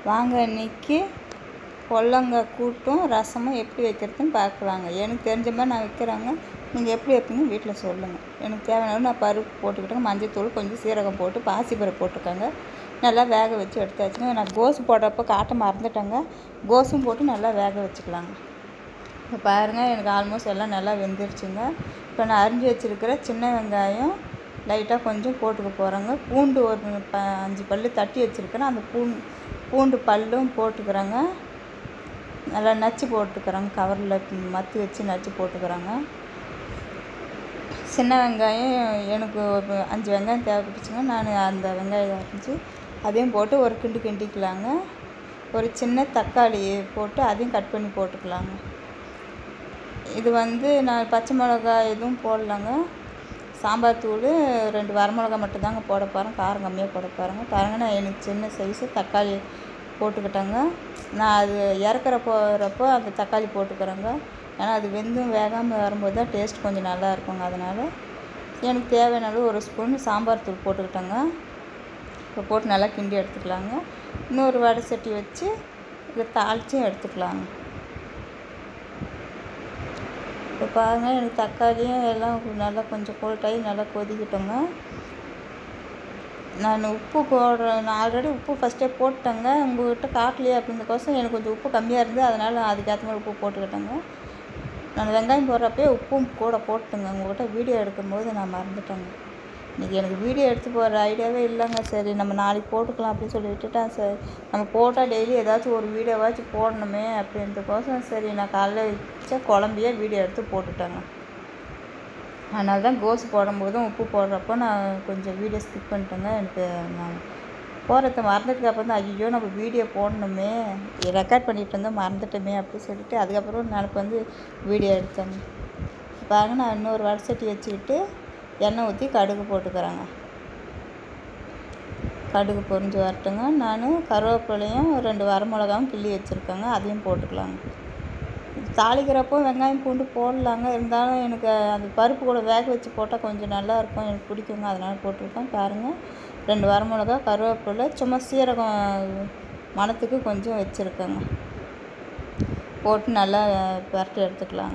வாங்க இன்னைக்கு பொல்லங்காய் கூட்டும் ரசமும் எப்படி வைக்கிறதுன்னு பார்க்கலாங்க எனக்கு தெரிஞ்ச மாதிரி நான் வைக்கிறாங்க நீங்கள் எப்படி வைப்பீங்க வீட்டில் சொல்லுங்கள் எனக்கு தேவையான நான் பருப்பு போட்டுக்கிட்டேங்க மஞ்சத்தூள் கொஞ்சம் சீரகம் போட்டு பாசிப்பருப்பு போட்டுக்கோங்க நல்லா வேக வச்சு எடுத்தாச்சுங்க நான் கோசு போடுறப்ப காட்ட மறந்துட்டேங்க கோசும் போட்டு நல்லா வேக வச்சுக்கலாங்க இப்போ பாருங்கள் எனக்கு ஆல்மோஸ்ட் எல்லாம் நல்லா வெந்துருச்சுங்க இப்போ நான் அரிஞ்சு வச்சுருக்கிற சின்ன வெங்காயம் லைட்டாக கொஞ்சம் போட்டுக்க போகிறேங்க பூண்டு ஒரு ப அஞ்சு பல் தட்டி வச்சுருக்கிறேன் அந்த பூண்டு பூண்டு பல்லும் போட்டுக்கிறேங்க நல்லா நச்சு போட்டுக்கிறேங்க கவரில் மத்து வச்சு நச்சு போட்டுக்கிறேங்க சின்ன வெங்காயம் எனக்கு ஒரு அஞ்சு வெங்காயம் தேவைப்பட்டுச்சுங்க நான் அந்த வெங்காயம் அரைஞ்சி அதையும் போட்டு ஒரு கிண்டு கிண்டிக்கலாங்க ஒரு சின்ன தக்காளி போட்டு அதையும் கட் பண்ணி போட்டுக்கலாங்க இது வந்து நான் பச்சை மிளகா எதுவும் போடலங்க சாம்பார் தூள் ரெண்டு வரமிளகா மட்டும்தாங்க போட போகிறேன் காரம் கம்மியாக போட போகிறேங்க பாருங்க நான் எனக்கு சின்ன சைஸு தக்காளி போட்டுக்கிட்டேங்க நான் அது இறக்குற போகிறப்போ அந்த தக்காளி போட்டுக்கிறேங்க ஏன்னா அது வெந்தும் வேகாமல் வரும்போது தான் டேஸ்ட் கொஞ்சம் நல்லா இருக்குங்க அதனால் எனக்கு தேவையான அளவு ஒரு ஸ்பூன் சாம்பார் தூள் போட்டுக்கிட்டேங்க இப்போ போட்டு நல்லா கிண்டி எடுத்துக்கலாங்க இன்னொரு வடை சட்டி வச்சு இதை தாளிச்சும் எடுத்துக்கலாங்க இப்போ பாருங்கள் எனக்கு தக்காளியும் எல்லாம் நல்லா கொஞ்சம் கோல்ட்டாகி நல்லா கொதிக்கிட்டோங்க நான் உப்பு போடுறேன் நான் ஆல்ரெடி உப்பு ஃபஸ்ட்டே போட்டேங்க உங்கள்கிட்ட காட்டலையே அப்படின்றக்கோசம் எனக்கு கொஞ்சம் உப்பு கம்மியாக இருந்து அதனால் நான் அதுக்கேற்ற மாதிரி உப்பு போட்டுக்கிட்டேங்க நான் வெங்காயம் போடுறப்பே உப்பும் கூட போட்டுங்க உங்கள்கிட்ட வீடியோ எடுக்கும்போது நான் மறந்துட்டேங்க இன்றைக்கி எனக்கு வீடியோ எடுத்து போகிற ஐடியாவே இல்லைங்க சரி நம்ம நாளைக்கு போட்டுக்கலாம் அப்படின்னு சொல்லி விட்டுட்டேன் சரி நம்ம போட்டால் டெய்லி ஏதாச்சும் ஒரு வீடியோவாச்சும் போடணுமே அப்படின்றதுக்கோசம் சரி நான் காலைல வச்ச குழம்பையே வீடியோ எடுத்து போட்டுட்டேங்க அதனால தான் கோஸ் போடும்போதும் உப்பு போடுறப்போ நான் கொஞ்சம் வீடியோ ஸ்கிப் பண்ணிட்டேங்க எனக்கு நான் போகிறத மறந்துட்டுக்கு அப்புறம் தான் ஐயோ நம்ம வீடியோ போடணுமே ரெக்கார்ட் பண்ணிட்டு இருந்தோம் மறந்துட்டோமே அப்படின்னு சொல்லிட்டு அதுக்கப்புறம் எனக்கு வந்து வீடியோ எடுத்தேங்க பாருங்க நான் இன்னொரு வடை சட்டி வச்சுக்கிட்டு எண்ணெய் ஊற்றி கடுகு போட்டுக்கிறேங்க கடுகு பொரிஞ்சு வரட்டுங்க நான் கருவேப்பிலையும் ரெண்டு வரமிளகாவும் கிள்ளி வச்சுருக்கேங்க அதையும் போட்டுக்கலாங்க தாளிக்கிறப்போ வெங்காயம் பூண்டு போடலாங்க இருந்தாலும் எனக்கு அந்த பருப்பு கூட வேக வச்சு போட்டால் கொஞ்சம் நல்லா இருக்கும் எனக்கு பிடிக்குங்க அதனால் போட்டிருக்கேன் பாருங்கள் ரெண்டு வரமிளகா கருவேப்பிலை சும்மா சீரகம் மணத்துக்கு கொஞ்சம் வச்சுருக்கேங்க போட்டு நல்லா பரட்டி எடுத்துக்கலாங்க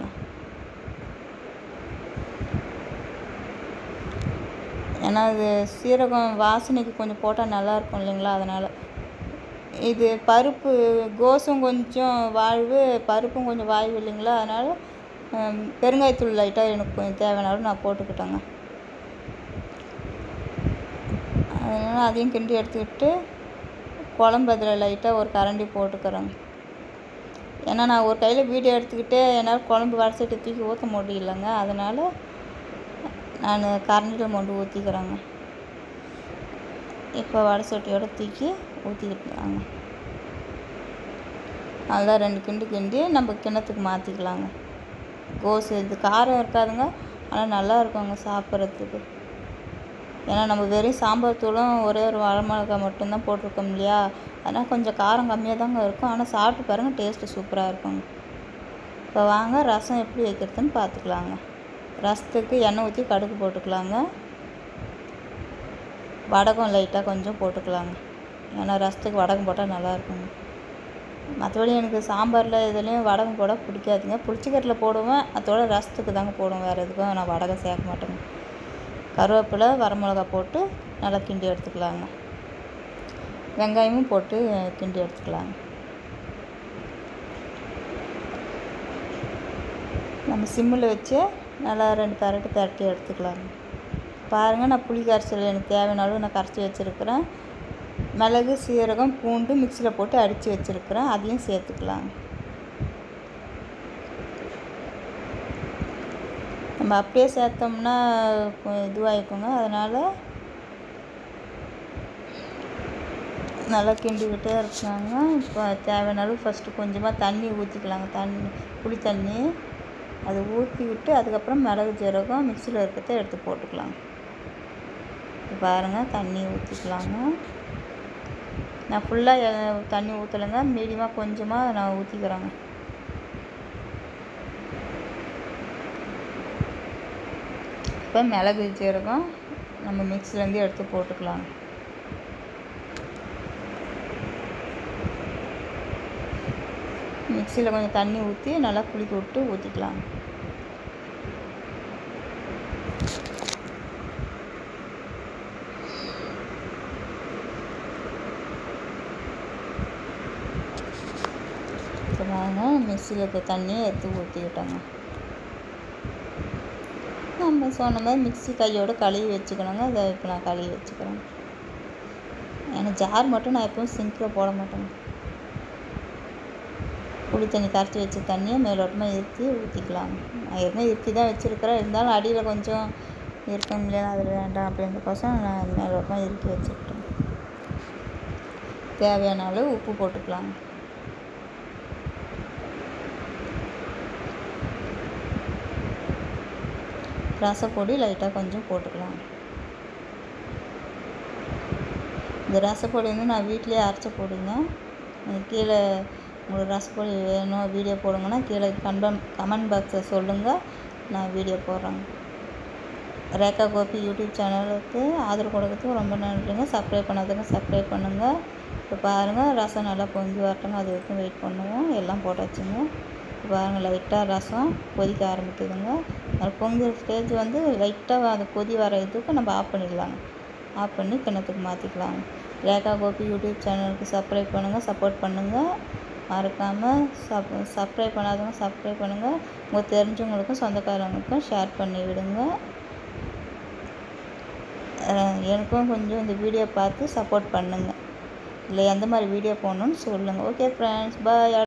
ஏன்னா அது சீரகம் வாசனைக்கு கொஞ்சம் போட்டால் நல்லாயிருக்கும் இல்லைங்களா அதனால் இது பருப்பு கோஸும் கொஞ்சம் வாழ்வு பருப்பும் கொஞ்சம் வாய்வு இல்லைங்களா அதனால் பெருங்காயத்தூள் லைட்டாக எனக்கு கொஞ்சம் தேவையான அளவு நான் போட்டுக்கிட்டேங்க அதனால் அதையும் கிண்டி எடுத்துக்கிட்டு குழம்பு அதில் லைட்டாக ஒரு கரண்டி போட்டுக்கிறேங்க ஏன்னா நான் ஒரு கையில் வீடியோ எடுத்துக்கிட்டே என்னால் குழம்பு வடசட்டி தூக்கி ஊற்ற முடியலங்க அதனால் நான் கரண்டியில் மொண்டு ஊற்றிக்கிறேங்க இப்போ வடை சட்டியோட தூக்கி ஊற்றிக்கிட்டுலாங்க நல்லா ரெண்டு கிண்டு கிண்டி நம்ம கிண்ணத்துக்கு மாற்றிக்கலாங்க கோஸு இது காரம் இருக்காதுங்க ஆனால் நல்லா இருக்குங்க சாப்பிட்றதுக்கு ஏன்னா நம்ம வெறும் சாம்பார் தூளும் ஒரே ஒரு வரமிளகா மட்டும்தான் போட்டிருக்கோம் இல்லையா அதனால் கொஞ்சம் காரம் கம்மியாக தாங்க இருக்கும் ஆனால் சாப்பிட்டு பாருங்கள் டேஸ்ட்டு சூப்பராக இருக்குங்க இப்போ வாங்க ரசம் எப்படி வைக்கிறதுன்னு பார்த்துக்கலாங்க ரசத்துக்கு எண்ணெய் ஊற்றி கடுகு போட்டுக்கலாங்க வடகம் லைட்டாக கொஞ்சம் போட்டுக்கலாங்க ஏன்னா ரசத்துக்கு வடகம் போட்டால் நல்லாயிருக்குங்க மற்றபடி எனக்கு சாம்பாரில் இதுலேயும் வடகம் போட பிடிக்காதுங்க புளிச்சிக்கட்டில் போடுவேன் அதோட ரசத்துக்கு தாங்க போடுவேன் வேறு எதுக்கும் நான் வடகம் சேர்க்க மாட்டேங்க கருவேப்பிலை வரமிளகா போட்டு நல்லா கிண்டி எடுத்துக்கலாங்க வெங்காயமும் போட்டு கிண்டி எடுத்துக்கலாங்க நம்ம சிம்மில் வச்சு நல்லா ரெண்டு பரட்டு பரட்டி எடுத்துக்கலாங்க பாருங்கள் நான் புளி கரைசல் எனக்கு தேவையான அளவு நான் கரைச்சி வச்சுருக்கிறேன் மிளகு சீரகம் பூண்டு மிக்சியில் போட்டு அடித்து வச்சுருக்கிறேன் அதையும் சேர்த்துக்கலாங்க நம்ம அப்படியே சேர்த்தோம்னா இதுவாகிக்குங்க அதனால் நல்லா கிண்டிக்கிட்டே இருக்காங்க இப்போ தேவையான அளவு ஃபஸ்ட்டு கொஞ்சமாக தண்ணி ஊற்றிக்கலாங்க தண்ணி புளி தண்ணி அதை ஊற்றிக்கிட்டு அதுக்கப்புறம் மிளகு ஜீரகம் மிக்சியில் இருக்கிறத எடுத்து போட்டுக்கலாங்க பாருங்கள் தண்ணி ஊற்றிக்கலாங்க நான் ஃபுல்லாக தண்ணி ஊற்றலைங்க மீடியமாக கொஞ்சமாக நான் ஊற்றிக்கிறேங்க இப்போ மிளகு ஜீரகம் நம்ம மிக்சிலேருந்து எடுத்து போட்டுக்கலாங்க மிக்சியில் கொஞ்சம் தண்ணி ஊற்றி நல்லா குலுக்கி விட்டு ஊற்றிக்கலாம் இப்போ நாங்கள் மிக்சியில் இருக்க தண்ணியை எடுத்து ஊற்றிக்கிட்டோங்க நம்ம சொன்ன மாதிரி மிக்சி கையோடு கழுவி வச்சுக்கணுங்க அதை இப்போ நான் கழுவி வச்சுக்கிறேன் ஏன்னா ஜார் மட்டும் நான் எப்பவும் சிங்கில் போட மாட்டேங்க புளி தண்ணி கரைச்சி வச்ச தண்ணியை மேலோட்டமாக இருத்தி ஊற்றிக்கலாம் நான் ஏற்கனவே இருத்தி தான் வச்சுருக்கிறேன் இருந்தாலும் அடியில் கொஞ்சம் இருக்கும் இல்லையா அதில் வேண்டாம் அப்படின்றக்கோசம் நான் மேலோட்டமாக இறுக்கி வச்சுக்கிட்டேன் தேவையான அளவு உப்பு போட்டுக்கலாம் ரசப்பொடி லைட்டாக கொஞ்சம் போட்டுக்கலாம் இந்த ரசப்பொடி வந்து நான் வீட்டிலே அரைச்ச பொடிங்க கீழே உங்களுக்கு ரசப்பொடி வேணும் வீடியோ போடுங்கன்னா கீழே கன்பம் கமெண்ட் பாக்ஸில் சொல்லுங்கள் நான் வீடியோ போடுறேங்க ரேகா கோபி யூடியூப் சேனலுக்கு ஆதரவு கொடுக்கறதுக்கு ரொம்ப நன்றிங்க சப்ஸ்கிரைப் பண்ணாதுங்க சப்ஸ்கிரைப் பண்ணுங்கள் இப்போ பாருங்கள் ரசம் நல்லா பொங்கி வரட்டுங்க அது வரைக்கும் வெயிட் பண்ணுவோம் எல்லாம் போட்டாச்சுங்க இப்போ பாருங்கள் லைட்டாக ரசம் கொதிக்க ஆரம்பிக்குதுங்க அது பொங்குற ஸ்டேஜ் வந்து லைட்டாக அது கொதி வர இதுக்கு நம்ம ஆஃப் பண்ணிடலாங்க ஆஃப் பண்ணி கிணத்துக்கு மாற்றிக்கலாங்க ரேகா கோபி யூடியூப் சேனலுக்கு சப்ஸ்கிரைப் பண்ணுங்கள் சப்போர்ட் பண்ணுங்கள் மறக்காமல் சப் சப்ஸ்கிரைப் பண்ணாதவங்க சப்ஸ்கிரைப் பண்ணுங்கள் உங்கள் தெரிஞ்சவங்களுக்கும் சொந்தக்காரங்களுக்கும் ஷேர் பண்ணி விடுங்க எனக்கும் கொஞ்சம் இந்த வீடியோ பார்த்து சப்போர்ட் பண்ணுங்கள் இல்லை எந்த மாதிரி வீடியோ போடணுன்னு சொல்லுங்கள் ஓகே ஃப்ரெண்ட்ஸ் பாய்